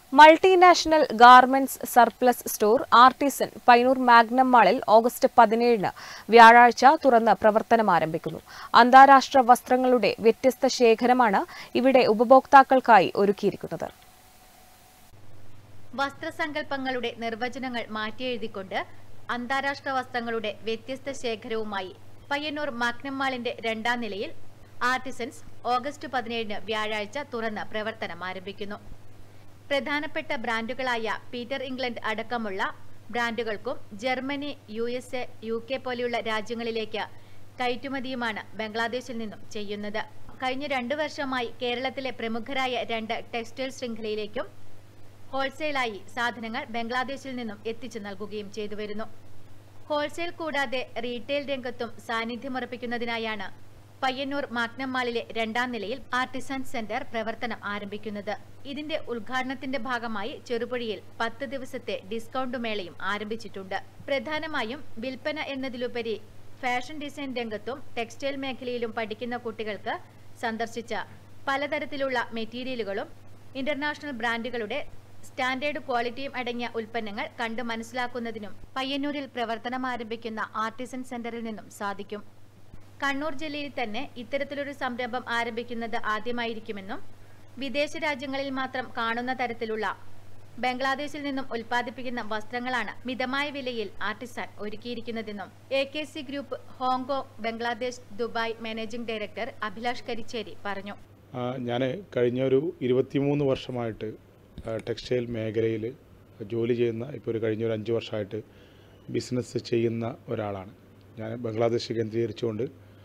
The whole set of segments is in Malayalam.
multinational garments surplus store Artisan Payyanur Magnum മാളിൽ ഓഗസ്റ്റ് പതിനേഴിന് വ്യാഴാഴ്ച തുറന്ന് പ്രവർത്തനം ആരംഭിക്കുന്നു അന്താരാഷ്ട്ര വസ്ത്രങ്ങളുടെ വ്യത്യസ്ത ശേഖരമാണ് ഇവിടെ ഉപഭോക്താക്കൾക്കായി ഒരുക്കിയിരിക്കുന്നത് വസ്ത്രസങ്കല്പങ്ങളുടെ നിർവചനങ്ങൾ മാറ്റിയെഴുതിക്കൊണ്ട് അന്താരാഷ്ട്ര വസ്ത്രങ്ങളുടെ വ്യത്യസ്ത ശേഖരവുമായി പയ്യന്നൂർ മാഗ്നം മാളിന്റെ രണ്ടാം നിലയിൽ ആർട്ടിസൻസ് ഓഗസ്റ്റ് പതിനേഴിന് വ്യാഴാഴ്ച തുറന്ന് പ്രവർത്തനം ആരംഭിക്കുന്നു പ്രധാനപ്പെട്ട ബ്രാൻഡുകളായ പീറ്റർ ഇംഗ്ലണ്ട് അടക്കമുള്ള ബ്രാൻഡുകൾക്കും Germany U S A U K പോലെയുള്ള രാജ്യങ്ങളിലേക്ക് കയറ്റുമതിയുമാണ് ബംഗ്ലാദേശിൽ നിന്നും ചെയ്യുന്നത് കഴിഞ്ഞ രണ്ടു വർഷമായി കേരളത്തിലെ പ്രമുഖരായ രണ്ട് ടെക്സ്റ്റൈൽ ശൃംഖലയിലേക്കും ഹോൾസെയിലായി സാധനങ്ങൾ ബംഗ്ലാദേശിൽ നിന്നും എത്തിച്ചു നൽകുകയും ചെയ്തു വരുന്നു ഹോൾസെയിൽ കൂടാതെ റീറ്റെയിൽ രംഗത്തും സാന്നിധ്യമുറപ്പിക്കുന്നതിനായാണ് പയ്യന്നൂർ മാഗ്നം മാളിലെ രണ്ടാം നിലയിൽ ആർട്ടിസൺ സെന്റർ പ്രവർത്തനം ആരംഭിക്കുന്നത് ഇതിന്റെ ഉദ്ഘാടനത്തിന്റെ ഭാഗമായി ചെറുപുഴയിൽ പത്ത് ദിവസത്തെ ഡിസ്കൗണ്ട് മേളയും ആരംഭിച്ചിട്ടുണ്ട് പ്രധാനമായും വിൽപ്പന എന്നതിലുപരി ഫാഷൻ ഡിസൈൻ രംഗത്തും ടെക്സ്റ്റൈൽ മേഖലയിലും പഠിക്കുന്ന കുട്ടികൾക്ക് സന്ദർശിച്ച പലതരത്തിലുള്ള മെറ്റീരിയലുകളും ഇന്റർനാഷണൽ ബ്രാൻഡുകളുടെ സ്റ്റാൻഡേർഡ് ക്വാളിറ്റിയും അടങ്ങിയ ഉൽപ്പന്നങ്ങൾ കണ്ടു മനസ്സിലാക്കുന്നതിനും പയ്യന്നൂരിൽ പ്രവർത്തനം ആരംഭിക്കുന്ന ആർട്ടിസൺ സെന്ററിൽ നിന്നും സാധിക്കും കണ്ണൂർ ജില്ലയിൽ തന്നെ ഇത്തരത്തിലൊരു സംരംഭം ആരംഭിക്കുന്നത് ആദ്യമായിരിക്കുമെന്നും വിദേശ രാജ്യങ്ങളിൽ മാത്രം കാണുന്ന തരത്തിലുള്ള ബംഗ്ലാദേശിൽ നിന്നും ഉൽപ്പാദിപ്പിക്കുന്ന വസ്ത്രങ്ങളാണ് മിതമായ വിലയിൽ ആർട്ടിസാൻ ഒരുക്കിയിരിക്കുന്നതെന്നും A K C group Hong Kong Bangladesh Dubai managing director Abhilash Karicheri പറഞ്ഞു ഞാൻ കഴിഞ്ഞ ഒരു ഇരുപത്തിമൂന്ന് വർഷമായിട്ട് ആ, ടെക്സ്റ്റൈൽ മേഖലയിൽ ജോലി ചെയ്യുന്ന ഇപ്പോൾ ഒരു കഴിഞ്ഞ ഒരു അഞ്ച് വർഷമായിട്ട് ബിസിനസ് ചെയ്യുന്ന ഒരാളാണ് ഞാൻ ബംഗ്ലാദേശ് കേന്ദ്രീകരിച്ചുകൊണ്ട്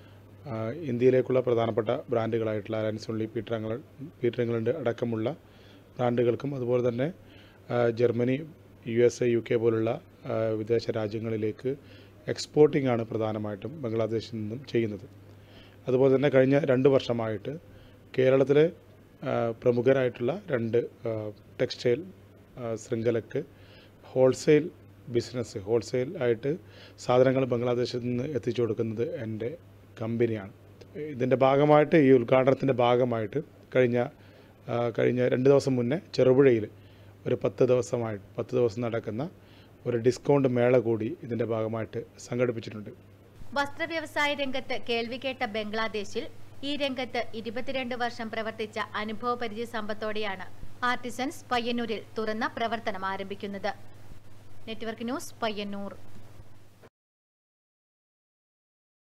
ആ, ഇന്ത്യയിലേക്കുള്ള പ്രധാനപ്പെട്ട ബ്രാൻഡുകളായിട്ടുള്ള അലയൻസ് ഉള്ളി പീറ്റർ ഇംഗ്ലണ്ട് പീറ്റർ ഇംഗ്ലണ്ട് അടക്കമുള്ള ബ്രാൻഡുകൾക്കും അതുപോലെ തന്നെ ആ, Germany U S A U K പോലുള്ള ആ, വിദേശ രാജ്യങ്ങളിലേക്ക് എക്സ്പോർട്ടിംഗ് ആണ് പ്രധാനമായിട്ടും ബംഗ്ലാദേശിൽ നിന്നും ചെയ്യുന്നത് അതുപോലെ തന്നെ കഴിഞ്ഞ രണ്ട് വർഷമായിട്ട് കേരളത്തിലെ ആ, പ്രമുഖരായിട്ടുള്ള രണ്ട് ആ, ടെക്സ്റ്റൈൽ ആ, ശൃംഖലക്ക് ഹോൾസെയിൽ ബിസിനസ് ഹോൾസെയിൽ ആയിട്ട് സാധനങ്ങൾ ബംഗ്ലാദേശിൽ നിന്ന് എത്തിച്ചു കൊടുക്കുന്നത് എൻ്റെ കമ്പനിയാണ് ഇതിൻ്റെ ഭാഗമായിട്ട് ഈ ഉദ്ഘാടനത്തിൻ്റെ ഭാഗമായിട്ട് കഴിഞ്ഞ ആ, കഴിഞ്ഞ രണ്ട് ദിവസം മുന്നേ ചെറുപുഴയിൽ ഒരു പത്ത് ദിവസമായിട്ട് പത്ത് ദിവസം നടക്കുന്ന ഒരു ഡിസ്കൗണ്ട് മേള കൂടി ഇതിൻ്റെ ഭാഗമായിട്ട് സംഘടിപ്പിച്ചിട്ടുണ്ട് വസ്ത്രവ്യവസായ രംഗത്ത് കേൾവി കേട്ട ബംഗ്ലാദേശിൽ ഈ രംഗത്ത് ഇരുപത്തിരണ്ട് വർഷം പ്രവർത്തിച്ച അനുഭവപരിചയ സമ്പത്തോടെയാണ് ആർട്ടിസൻസ് പയ്യന്നൂരിൽ തുറന്ന പ്രവർത്തനം ആരംഭിക്കുന്നത് നെറ്റ്വർക്ക് ന്യൂസ് പയ്യന്നൂർ